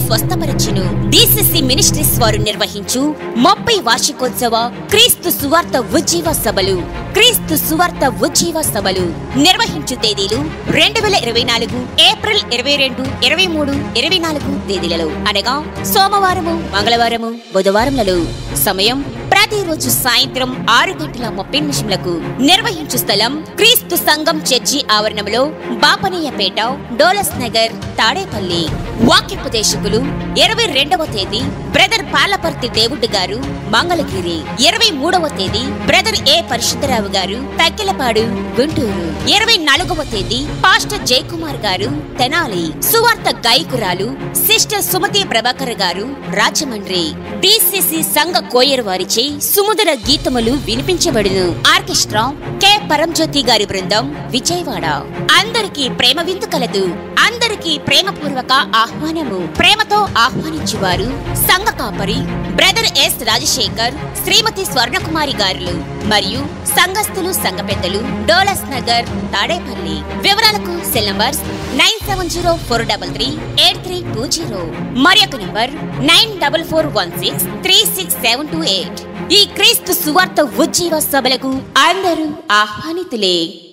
స్వస్థపరచును DCC ministries వారు నిర్వహించు ముప్పై వార్షికోత్సవ క్రీస్తు సువార్త ఉజ్జీవ సభలు క్రీస్తు సువార్త ఉజ్జీవ సభలు నిర్వహించు తేదీలు రెండు వేల ఇరవై నాలుగు ఏప్రిల్ ఇరవై రెండు ఇరవై మూడు ఇరవై నాలుగు తేదీలలో అనగా సోమవారము మంగళవారము బుధవారములలో సమయం ప్రతిరోజు సాయంత్రం ఆరు గంటల ముప్పై నిమిషములకు నిర్వహించు స్థలం క్రీస్తు సంఘం చర్చి ఆవరణంలో బాపనీయపేట డోలస్ నగర్ తాడేపల్లి వాక్యోపదేశకులు ఇరవై రెండవ తేదీ బ్రదర్ పాలపర్తి దేవుడు గారు మంగళగిరి ఇరవై మూడవ తేదీ బ్రదర్ ఏ పరిశుద్ధరావు గారు తక్కెలపాడు గుంటూరు ఇరవై నాలుగవ తేదీ పాస్టర్ జయకుమార్ గారు తెనాలి సువార్త గాయకురాలు సిస్టర్ సుమతి ప్రభాకర్ గారు రాజమండ్రి డిసిసి సంఘ కోయర్ వారిచే సుముదర గీతములు వినిపించబడును ఆర్కెస్ట్రా కె పరంజ్యోతి గారి బృందం విజయవాడ అందరికీ ప్రేమ విందు కలదు అందరికీ ప్రేమపూర్వక ఆహ్వానము ప్రేమతో ఆహ్వానించువారు సంఘ కాపరి బ్రదర్ ఎస్ రాజశేఖర్ శ్రీమతి స్వర్ణకుమారి గారులు మరియు సంఘస్థులు సంఘ పెద్దలు డోలస్ నగర్ తాడేపల్లి వివరాలకు cell numbers nine seven zero four double three eight three two zero మరి ఒక number nine double four one six three six seven two eight ఈ క్రీస్తు సువార్త ఉజ్జీవ సభలకు అందరూ ఆహ్వానితులే